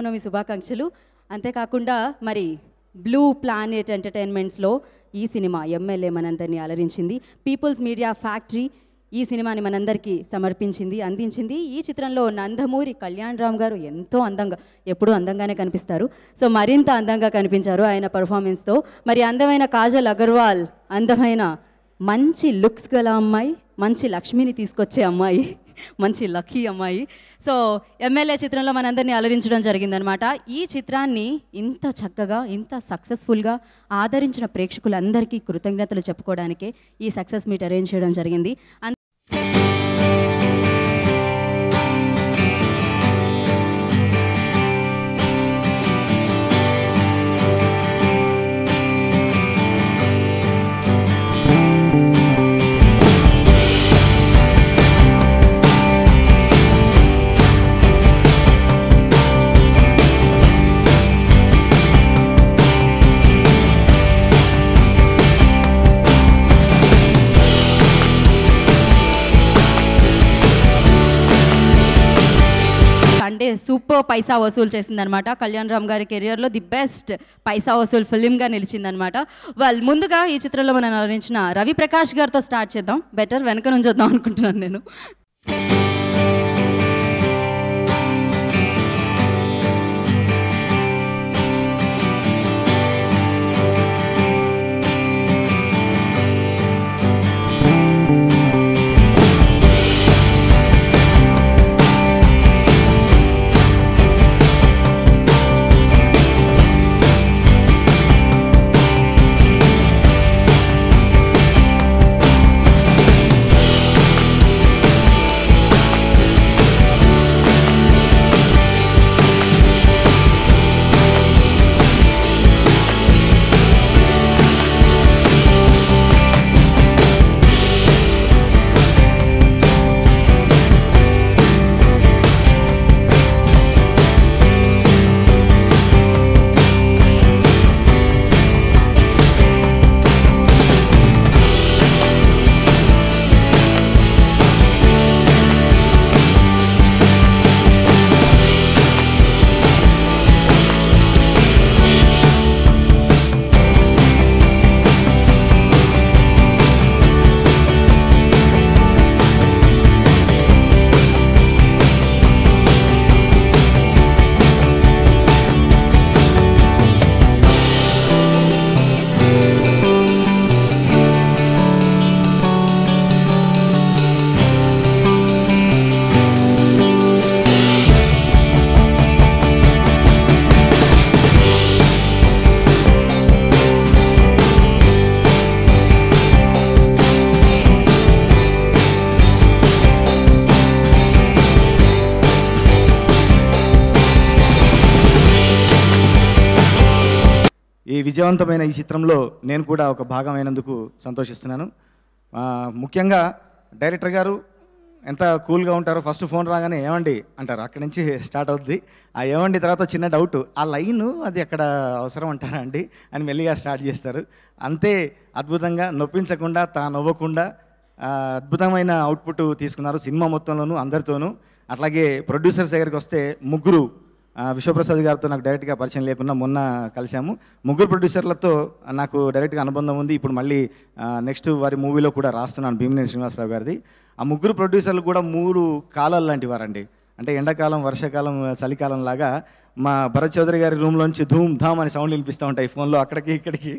శ్రీరామనవమి శుభాకాంక్షలు అంతేకాకుండా మరి బ్లూ ప్లానెట్ ఎంటర్టైన్మెంట్స్లో ఈ సినిమా ఎమ్మెల్యే మనందరినీ అలరించింది పీపుల్స్ మీడియా ఫ్యాక్టరీ ఈ సినిమాని మనందరికీ సమర్పించింది అందించింది ఈ చిత్రంలో నందమూరి కళ్యాణ్ రామ్ గారు ఎంతో అందంగా ఎప్పుడూ అందంగానే కనిపిస్తారు సో మరింత అందంగా కనిపించారు ఆయన పర్ఫార్మెన్స్తో మరి అందమైన కాజల్ అగర్వాల్ అందమైన మంచి లుక్స్ గల అమ్మాయి మంచి లక్ష్మిని తీసుకొచ్చే అమ్మాయి మంచి లక్కీ అమ్మాయి సో ఎమ్మెల్యే చిత్రంలో మనందరినీ అలరించడం జరిగిందనమాట ఈ చిత్రాన్ని ఇంత చక్కగా ఇంత సక్సెస్ఫుల్గా ఆదరించిన ప్రేక్షకులందరికీ కృతజ్ఞతలు చెప్పుకోవడానికే ఈ సక్సెస్ మీట్ అరేంజ్ చేయడం జరిగింది అన్- సండే సూపర్ పైసా వసూలు చేసిందనమాట కళ్యాణ్ రామ్ గారి కెరియర్లో ది బెస్ట్ పైసా వసూలు ఫిలింగా నిలిచిందనమాట వాళ్ళు ముందుగా ఈ చిత్రంలో మనం అలరించిన రవి ప్రకాష్ గారితో స్టార్ట్ చేద్దాం బెటర్ వెనక నుంచి వద్దాం అనుకుంటున్నాను నేను ఈ విజయవంతమైన ఈ చిత్రంలో నేను కూడా ఒక భాగమైనందుకు సంతోషిస్తున్నాను ఆ, ముఖ్యంగా డైరెక్టర్ గారు ఎంత కూల్గా ఉంటారో ఫస్ట్ ఫోన్ రాగానే ఏమండి అంటారు అక్కడి నుంచి స్టార్ట్ అవుద్ది ఆ ఏమండి తర్వాత చిన్న డౌట్ ఆ లైన్ అది అక్కడ అవసరం అంటారా అండి అని మెల్లిగా స్టార్ట్ చేస్తారు అంతే అద్భుతంగా నొప్పించకుండా తా నవ్వకుండా ఆ, అద్భుతమైన అవుట్పుట్ తీసుకున్నారు సినిమా మొత్తంలోనూ అందరితోనూ అట్లాగే ప్రొడ్యూసర్స్ దగ్గరికి వస్తే ముగ్గురు ఆ, విశ్వప్రసాద్ గారితో నాకు డైరెక్ట్గా పరిచయం లేకుండా మొన్న కలిశాము ముగ్గురు ప్రొడ్యూసర్లతో నాకు డైరెక్ట్గా అనుబంధం ఉంది ఇప్పుడు మళ్ళీ నెక్స్ట్ వారి మూవీలో కూడా రాస్తున్నాను భీమినేని శ్రీనివాసరావు గారిది ఆ ముగ్గురు ప్రొడ్యూసర్లు కూడా మూడు కాలాలు లాంటి వారండి అంటే ఎండాకాలం వర్షాకాలం చలికాలం లాగా మా భరత్ చౌదరి గారి రూమ్లోంచి ధూమ్ ధామ్ అని సౌండ్ వినిపిస్తూ ఉంటాయి ఫోన్లో అక్కడికి ఇక్కడికి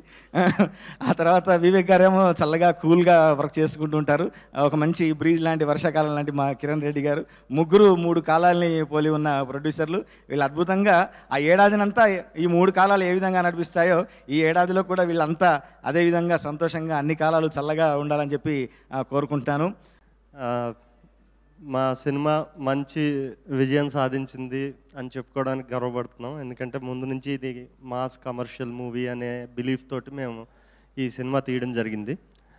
ఆ తర్వాత వివేక్ గారేమో చల్లగా కూల్గా వర్క్ చేసుకుంటూ ఉంటారు ఒక మంచి బ్రీజ్ లాంటి వర్షాకాలం లాంటి మా కిరణ్ రెడ్డి గారు ముగ్గురు మూడు కాలాలని పోలి ఉన్న ప్రొడ్యూసర్లు వీళ్ళు అద్భుతంగా ఆ ఏడాదినంతా ఈ మూడు కాలాలు ఏ విధంగా నడిపిస్తాయో ఈ ఏడాదిలో కూడా వీళ్ళంతా అదే విధంగా సంతోషంగా అన్ని కాలాలు చల్లగా ఉండాలని చెప్పి ఆ, కోరుకుంటాను ఆ, మా సినిమా మంచి విజయం సాధించింది అని చెప్పుకోవడానికి గర్వపడుతున్నాం ఎందుకంటే ముందు నుంచి ఇది మాస్ కమర్షియల్ మూవీ అనే బిలీఫ్ తోటి మేము ఈ సినిమా తీయడం జరిగింది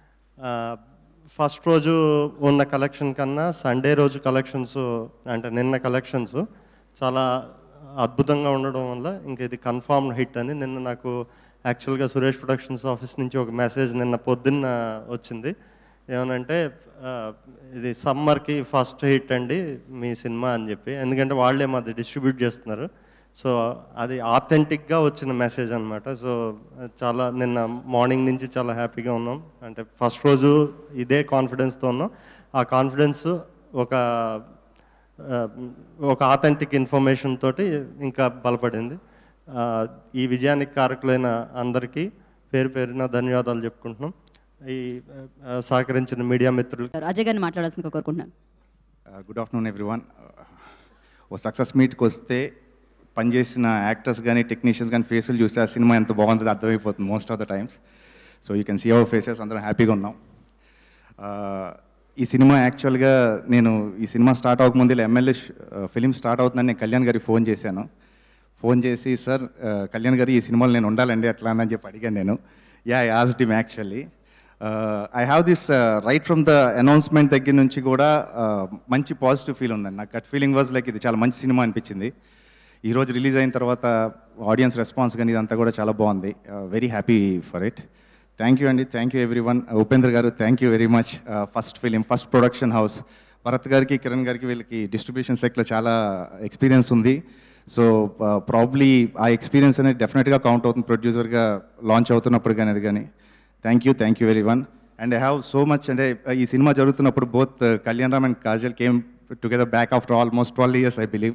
ఫస్ట్ రోజు ఉన్న కలెక్షన్ కన్నా సండే రోజు కలెక్షన్స్ అంటే నిన్న కలెక్షన్స్ చాలా అద్భుతంగా ఉండడం వల్ల ఇంకా ఇది కన్ఫామ్డ్ హిట్ అని నిన్న నాకు యాక్చువల్గా సురేష్ ప్రొడక్షన్స్ ఆఫీస్ నుంచి ఒక మెసేజ్ నిన్న పొద్దున్న వచ్చింది ఏమనంటే ఆ, ఇది సమ్మర్కి ఫస్ట్ హిట్ అండి మీ సినిమా అని చెప్పి ఎందుకంటే వాళ్ళే మాది డిస్ట్రిబ్యూట్ చేస్తున్నారు సో అది ఆథెంటిక్గా వచ్చిన మెసేజ్ అనమాట సో చాలా నిన్న మార్నింగ్ నుంచి చాలా హ్యాపీగా ఉన్నాం అంటే ఫస్ట్ రోజు ఇదే కాన్ఫిడెన్స్తో ఉన్నాం ఆ కాన్ఫిడెన్స్ ఒక ఆ, ఒక ఆథెంటిక్ ఇన్ఫర్మేషన్ తోటి ఇంకా బలపడింది ఆ, ఈ విజయానికి కారకులైన అందరికీ పేరు పేరున ధన్యవాదాలు చెప్పుకుంటున్నాం ఈ ఆ, సహకరించిన మీడియా మిత్రులు అజయ్ గారిని మాట్లాడాల్సిందిగా కోరుకుంటున్నాను గుడ్ ఆఫ్టర్నూన్ ఎవ్రీవన్ ఓ సక్సెస్ మీట్కి వస్తే పనిచేసిన యాక్టర్స్ కానీ టెక్నీషియన్స్ కానీ ఫేసులు చూస్తే ఆ సినిమా ఎంత బాగుంటుందో అర్థమైపోతుంది most of the times so you can see our faces అందరం హ్యాపీగా ఉన్నాం Uh, ఈ సినిమా యాక్చువల్గా నేను ఈ సినిమా స్టార్ట్ అవ్వకముందు ఇలా ఎమ్మెల్యే ఫిలిం స్టార్ట్ అవుతుందని నేను కళ్యాణ్ గారికి ఫోన్ చేశాను ఫోన్ చేసి సార్ కళ్యాణ్ గారు ఈ సినిమాలో నేను ఉండాలండి అట్లా అని చెప్పి అడిగాను నేను యా ఐ ఆస్ him actually I have this right from the announcement దగ్గర నుంచి కూడా uh, మంచి పాజిటివ్ ఫీల్ ఉందండి నాకు గట్ ఫీలింగ్ వాజ్ లైక్ ఇది చాలా మంచి సినిమా అనిపించింది ఈరోజు రిలీజ్ అయిన తర్వాత ఆడియన్స్ రెస్పాన్స్ కానీ ఇదంతా కూడా చాలా బాగుంది very happy for it thank you అండి thank you everyone Upendra garu thank you very much first film first production house Bharat గారికి కిరణ్ గారికి వీళ్ళకి డిస్ట్రిబ్యూషన్ సెక్ట్లో చాలా ఎక్స్పీరియన్స్ ఉంది సో ప్రాబ్లీ ఆ ఎక్స్పీరియన్స్ అనేది డెఫినెట్గా కౌంట్ అవుతుంది ప్రొడ్యూసర్గా లాంచ్ అవుతున్నప్పుడు కానీ అది కానీ thank you thank you very one and I have so much అంటే ఈ సినిమా జరుగుతున్నప్పుడు both Kalyan Ram and Kajal came together back after almost twelve years I believe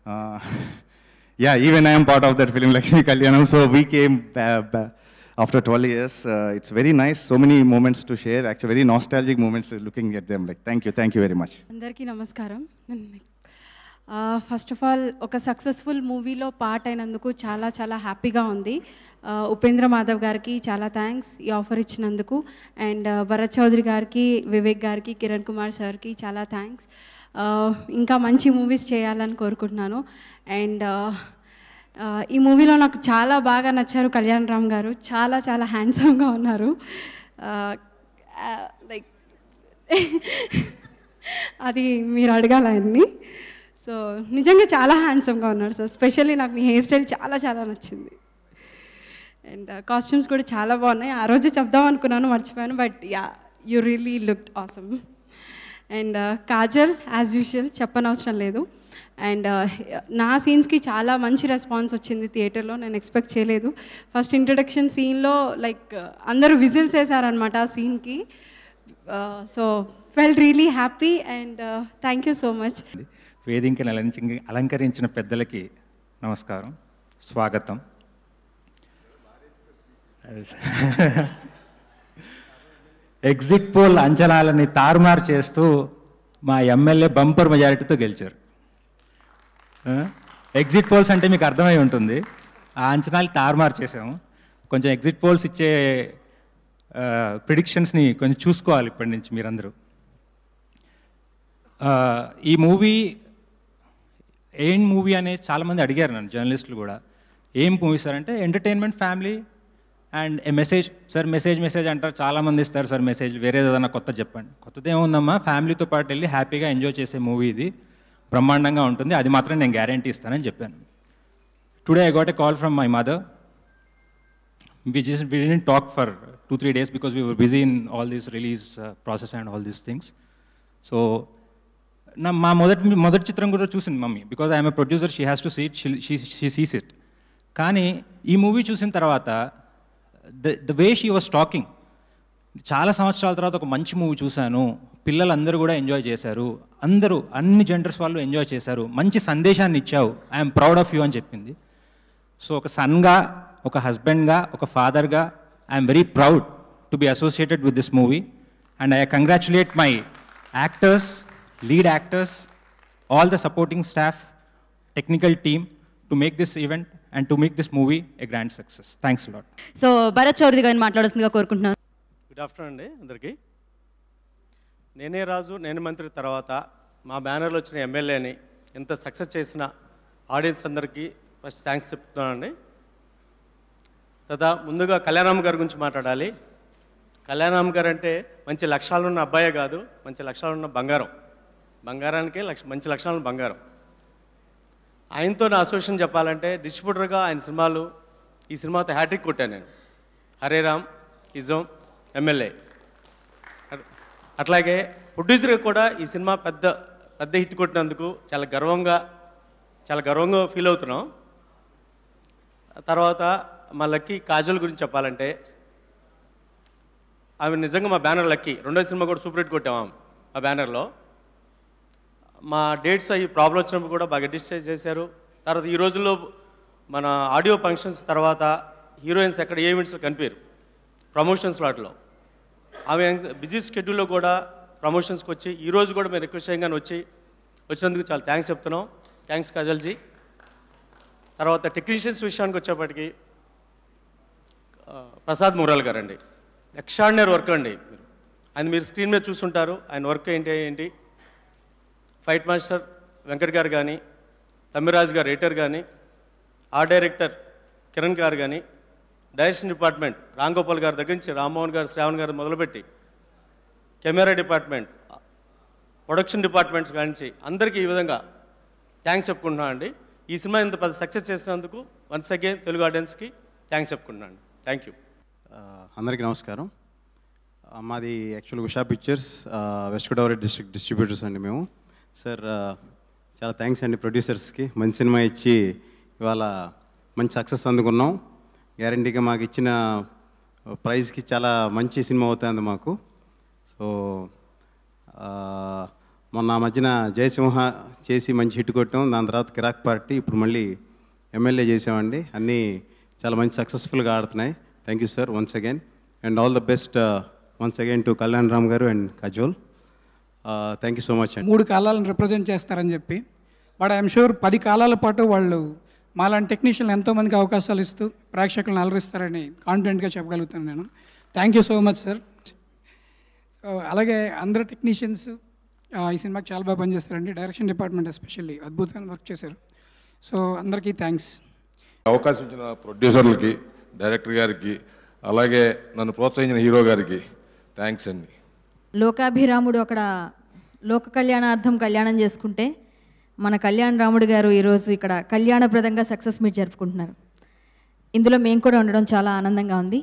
yeah, even I am part of that film, Lakshmi Kalyanam. So we came ba- ba- after 12 years. Uh, it's very nice. So many moments to share. Actually, very nostalgic moments uh, looking at them. Like, thank you, thank you very much. అందరికీ నమస్కారం first of all ఒక successful మూవీలో part అయినందుకు చాలా చాలా హ్యాపీగా ఉంది ఆ, ఉపేంద్ర మాధవ్ గారికి చాలా థ్యాంక్స్ ఈ ఆఫర్ ఇచ్చినందుకు అండ్ భరత్ చౌదరి గారికి వివేక్ గారికి కిరణ్ కుమార్ సార్కి చాలా థ్యాంక్స్ ఇంకా మంచి మూవీస్ చేయాలని కోరుకుంటున్నాను అండ్ ఈ మూవీలో నాకు చాలా బాగా నచ్చారు కళ్యాణ్ రామ్ గారు చాలా చాలా హ్యాండ్సమ్గా ఉన్నారు లైక్ అది మీరు అడగాలి ఆయన్ని సో నిజంగా చాలా హ్యాండ్సమ్గా ఉన్నాడు సార్ స్పెషల్లీ నాకు మీ హెయిర్ స్టైల్ చాలా చాలా నచ్చింది అండ్ కాస్ట్యూమ్స్ కూడా చాలా బాగున్నాయి ఆ రోజు చెప్దాం అనుకున్నాను మర్చిపోయాను but yeah you really looked awesome and Kajal as usual చెప్పనవసరం లేదు అండ్ నా సీన్స్కి చాలా మంచి రెస్పాన్స్ వచ్చింది థియేటర్లో నేను ఎక్స్పెక్ట్ చేయలేదు ఫస్ట్ ఇంట్రడక్షన్ సీన్లో లైక్ అందరూ విజిల్స్ వేశారనమాట ఆ సీన్కి so feel really happy and thank you so much వేదికని అలంకరించి అలంకరించిన పెద్దలకి నమస్కారం స్వాగతం ఎగ్జిట్ పోల్ అంచనాలని తారుమారు చేస్తూ మా ఎమ్మెల్యే బంపర్ మెజారిటీతో గెలిచారు ఆ? ఎగ్జిట్ పోల్స్ అంటే మీకు అర్థమై ఉంటుంది ఆ అంచనాలు తారుమారు చేసాము కొంచెం ఎగ్జిట్ పోల్స్ ఇచ్చే ప్రిడిక్షన్స్ని కొంచెం చూసుకోవాలి ఇప్పటి నుంచి మీరందరూ ఆ, ఈ మూవీ ఏం మూవీ అనేది చాలామంది అడిగారు నన్ను జర్నలిస్టులు కూడా ఏం మూవీ సార్ అంటే entertainment family and a message sir message message అంటారు చాలామంది ఇస్తారు సార్ మెసేజ్ వేరేది ఏదైనా కొత్త చెప్పండి కొత్తది ఏముందమ్మా ఫ్యామిలీతో పాటు వెళ్ళి హ్యాపీగా ఎంజాయ్ చేసే మూవీ ఇది బ్రహ్మాండంగా ఉంటుంది అది మాత్రం నేను గ్యారంటీ ఇస్తానని చెప్పాను today I got a call from my mother we just we didn't talk for two three days because we were busy in all this release uh, process and all these things so నా మా మొదటి మొదటి చిత్రం కూడా చూసింది mummy because I'm a producer she has to see it she she sees it కానీ ఈ మూవీ చూసిన తర్వాత the the way she was talking చాలా సంవత్సరాల తర్వాత ఒక మంచి మూవీ చూశాను పిల్లలందరూ కూడా ఎంజాయ్ చేశారు అందరూ అన్ని జెండర్స్ వాళ్ళు ఎంజాయ్ చేశారు మంచి సందేశాన్ని ఇచ్చావు ఐఎమ్ ప్రౌడ్ ఆఫ్ యూ అని చెప్పింది సో ఒక సన్గా ఒక హస్బెండ్గా ఒక ఫాదర్గా I'm very proud to be associated with this movie and I congratulate my actors lead actors all the supporting staff technical team to make this event and to make this movie a grand success thanks lot so Bharat Chowdary గారిని మాట్లాడాల్సిందిగా కోరుకుంటున్నాను good afternoon అండి అందరికీ నేనే రాజు నేను మంత్రి తర్వాత మా బ్యానర్లో వచ్చిన ఎమ్మెల్యేని ఎంత సక్సెస్ చేసిన ఆడియన్స్ అందరికీ ఫస్ట్ థ్యాంక్స్ చెప్తున్నానండి తదా ముందుగా కళ్యాణరామ్ గారి గురించి మాట్లాడాలి కళ్యాణరామ్ గారు అంటే మంచి లక్షణాలున్న అబ్బాయే కాదు మంచి లక్షణాలున్న బంగారం బంగారానికే లక్ష మంచి లక్షణాలు బంగారం ఆయనతో నా అసోసియేషన్ చెప్పాలంటే డిస్ట్రిబ్యూటర్గా ఆయన సినిమాలు ఈ సినిమాతో హ్యాట్రిక్ కొట్టాను నేను హరే రామ్ ఇజం ఎమ్మెల్యే అట్- అట్లాగే ప్రొడ్యూసర్గా కూడా ఈ సినిమా పెద్ద పెద్ద హిట్ కొట్టినందుకు చాలా గర్వంగా చాలా గర్వంగా ఫీల్ అవుతున్నాం తర్వాత మా లక్కీ కాజల్ గురించి చెప్పాలంటే ఆమె నిజంగా మా బ్యానర్ లక్కీ రెండో సినిమా కూడా సూపర్ హిట్ కొట్టాము ఆమె ఆ బ్యానర్లో మా డేట్స్ అవి ప్రాబ్లం వచ్చినప్పుడు కూడా బాగా డిస్టైజ్ చేశారు తర్వాత ఈ రోజుల్లో మన ఆడియో ఫంక్షన్స్ తర్వాత హీరోయిన్స్ ఎక్కడ ఏ ఈవెంట్స్లో కనిపించారు ప్రమోషన్స్ వాటిలో ఆమె బిజీ షెడ్యూల్లో కూడా ప్రమోషన్స్కి వచ్చి ఈ రోజు కూడా మేము రిక్వెస్ట్ చేయగానే వచ్చి వచ్చినందుకు చాలా థ్యాంక్స్ చెప్తున్నాం థ్యాంక్స్ కాజల్జీ తర్వాత టెక్నీషియన్స్ విషయానికి వచ్చేప్పటికి ఆ, ప్రసాద్ మురాల్ గారు అండి ఎక్స్ట్రాడినరీ వర్క్ అండి మీరు ఆయన మీరు స్క్రీన్ మీద చూస్తుంటారు ఆయన వర్క్ ఏంటి ఏంటి ఫైట్ మాస్టర్ వెంకట్ గారు కానీ తమ్మిరాజు గారు రైటర్ కానీ ఆర్ట్ డైరెక్టర్ కిరణ్ గారు కానీ డైరెక్షన్ డిపార్ట్మెంట్ రామ్ గోపాల్ గారి దగ్గర నుంచి రామ్మోహన్ గారు శ్రావణ్ గారు మొదలుపెట్టి కెమెరా డిపార్ట్మెంట్ ప్రొడక్షన్ డిపార్ట్మెంట్స్ కానించి అందరికీ ఈ విధంగా థ్యాంక్స్ చెప్పుకుంటున్నాను అండి ఈ సినిమా ఇంత పెద్ద సక్సెస్ చేసినందుకు వన్స్ అగైన్ తెలుగు ఆడియన్స్కి థ్యాంక్స్ చెప్పుకుంటున్నాను థ్యాంక్ యూ ఆ, అందరికీ నమస్కారం ఆ, మాది యాక్చువల్ ఉషా పిక్చర్స్ ఆ, వెస్ట్ గోదావరి డిస్ట్రిక్ట్ డిస్ట్రిబ్యూటర్స్ అండి మేము సార్ ఆ, చాలా థ్యాంక్స్ అండి ప్రొడ్యూసర్స్కి మంచి సినిమా ఇచ్చి ఇవాళ మంచి సక్సెస్ అందుకున్నాం గ్యారంటీగా మాకు ఇచ్చిన ప్రైజ్కి చాలా మంచి సినిమా అవుతుంది మాకు సో ఆ, మొన్న ఆ మధ్యన జయసింహ చేసి మంచి హిట్ కొట్టాం దాని తర్వాత కిరాక్ పార్టీ ఇప్పుడు మళ్ళీ ఎమ్మెల్యే చేసామండి అన్నీ చాలా మంచి సక్సెస్ఫుల్గా ఆడుతున్నాయి thank you sir once again and all the best once again to Kalyan Ram garu and Kajol thank you so much అండి మూడు కాలాలను రిప్రజెంట్ చేస్తారని చెప్పి బట్ ఐఎమ్ షూర్ పది కాలాల పాటు వాళ్ళు మాలాంటి టెక్నీషియన్లు ఎంతోమందికి అవకాశాలు ఇస్తూ ప్రేక్షకులను అలరిస్తారని కాన్ఫిడెంట్గా చెప్పగలుగుతాను నేను thank you so much sir so అలాగే అందరు టెక్నీషియన్స్ ఈ సినిమాకి చాలా బాగా పనిచేస్తారండి డైరెక్షన్ డిపార్ట్మెంట్ ఎస్పెషల్లీ అద్భుతమైన వర్క్ చేశారు సో అందరికీ థ్యాంక్స్ అవకాశం ఇచ్చిన ప్రొడ్యూసర్లకి డైరెక్టర్ గారికి అలాగే నన్ను ప్రోత్సహించిన హీరో గారికి థ్యాంక్స్ అండి లోకాభిరాముడు అక్కడ లోక కళ్యాణార్థం కళ్యాణం చేసుకుంటే మన కళ్యాణ్ రాముడు గారు ఈరోజు ఇక్కడ కళ్యాణప్రదంగా సక్సెస్ మీట్ జరుపుకుంటున్నారు ఇందులో మేము కూడా ఉండడం చాలా ఆనందంగా ఉంది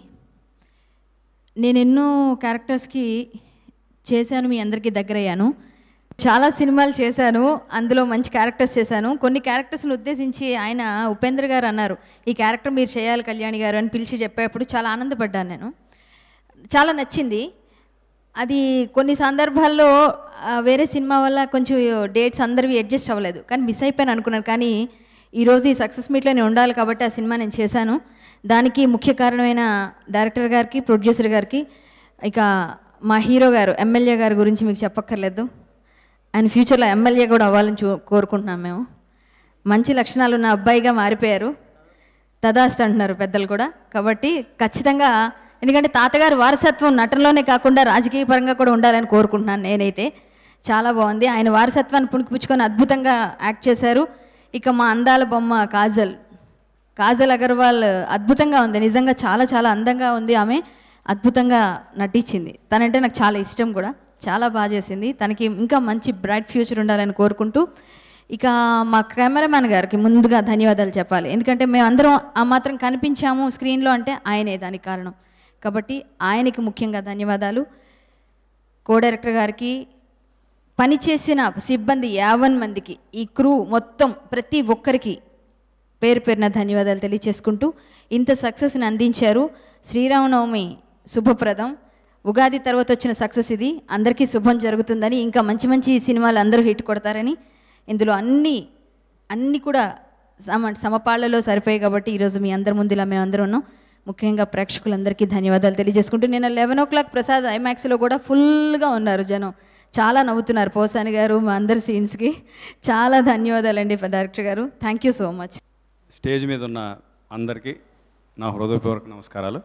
నేను ఎన్నో క్యారెక్టర్స్కి చేశాను మీ అందరికీ దగ్గరయ్యాను చాలా సినిమాలు చేశాను అందులో మంచి క్యారెక్టర్స్ చేశాను కొన్ని క్యారెక్టర్స్ని ఉద్దేశించి ఆయన ఉపేంద్ర గారు అన్నారు ఈ క్యారెక్టర్ మీరు చేయాలి కళ్యాణి గారు అని పిలిచి చెప్పేప్పుడు చాలా ఆనందపడ్డాను నేను చాలా నచ్చింది అది కొన్ని సందర్భాల్లో ఆ, వేరే సినిమా వల్ల కొంచెం డేట్స్ అందరివి అడ్జస్ట్ అవ్వలేదు కానీ మిస్ అయిపోయాను అనుకున్నాను కానీ ఈరోజు ఈ సక్సెస్ మీట్లో నేను ఉండాలి కాబట్టి ఆ సినిమా నేను చేశాను దానికి ముఖ్య కారణమైన డైరెక్టర్ గారికి ప్రొడ్యూసర్ గారికి ఇక మా హీరో గారు ఎమ్మెల్యే గారి గురించి మీకు చెప్పక్కర్లేదు ఆయన ఫ్యూచర్లో ఎమ్మెల్యే కూడా అవ్వాలని చూ కోరుకుంటున్నాం మేము మంచి లక్షణాలు ఉన్న అబ్బాయిగా మారిపోయారు తదాస్తు అంటున్నారు పెద్దలు కూడా కాబట్టి ఖచ్చితంగా ఎందుకంటే తాతగారి వారసత్వం నటనలోనే కాకుండా రాజకీయ పరంగా కూడా ఉండాలని కోరుకుంటున్నాను నేనైతే చాలా బాగుంది ఆయన వారసత్వాన్ని పుణికిపుచ్చుకొని అద్భుతంగా యాక్ట్ చేశారు ఇక మా అందాల బొమ్మ కాజల్ కాజల్ అగర్వాల్ అద్భుతంగా ఉంది నిజంగా చాలా చాలా అందంగా ఉంది ఆమె అద్భుతంగా నటించింది తనంటే నాకు చాలా ఇష్టం కూడా చాలా బాగా చేసింది తనకి ఇంకా మంచి బ్రైట్ ఫ్యూచర్ ఉండాలని కోరుకుంటూ ఇక మా కెమెరామ్యాన్ గారికి ముందుగా ధన్యవాదాలు చెప్పాలి ఎందుకంటే మేము అందరం ఆ మాత్రం కనిపించాము స్క్రీన్లో అంటే ఆయనే దానికి కారణం కాబట్టి ఆయనకి ముఖ్యంగా ధన్యవాదాలు కో డైరెక్టర్ గారికి పనిచేసిన సిబ్బంది యావన్ మందికి ఈ క్రూ మొత్తం ప్రతి ఒక్కరికి పేరు పేరున ధన్యవాదాలు తెలియచేసుకుంటూ ఇంత సక్సెస్ని అందించారు శ్రీరామనవమి శుభప్రదం ఉగాది తర్వాత వచ్చిన సక్సెస్ ఇది అందరికీ శుభం జరుగుతుందని ఇంకా మంచి మంచి సినిమాలు అందరూ హిట్ కొడతారని ఇందులో అన్ని అన్ని కూడా సమ సమపాళ్లలో సరిపోయాయి కాబట్టి ఈరోజు మీ అందరి ముందు ఇలా మేమందరం ఉన్నాం ముఖ్యంగా ప్రేక్షకులందరికీ ధన్యవాదాలు తెలియజేసుకుంటూ నేను లెవెన్ ఓ క్లాక్ ప్రసాద్ ఐమాక్స్లో కూడా ఫుల్గా ఉన్నారు జనం చాలా నవ్వుతున్నారు పోసాని గారు మా అందరి సీన్స్కి చాలా ధన్యవాదాలండి director garu thank you so much stage మీద ఉన్న అందరికీ నా హృదయపూర్వక నమస్కారాలు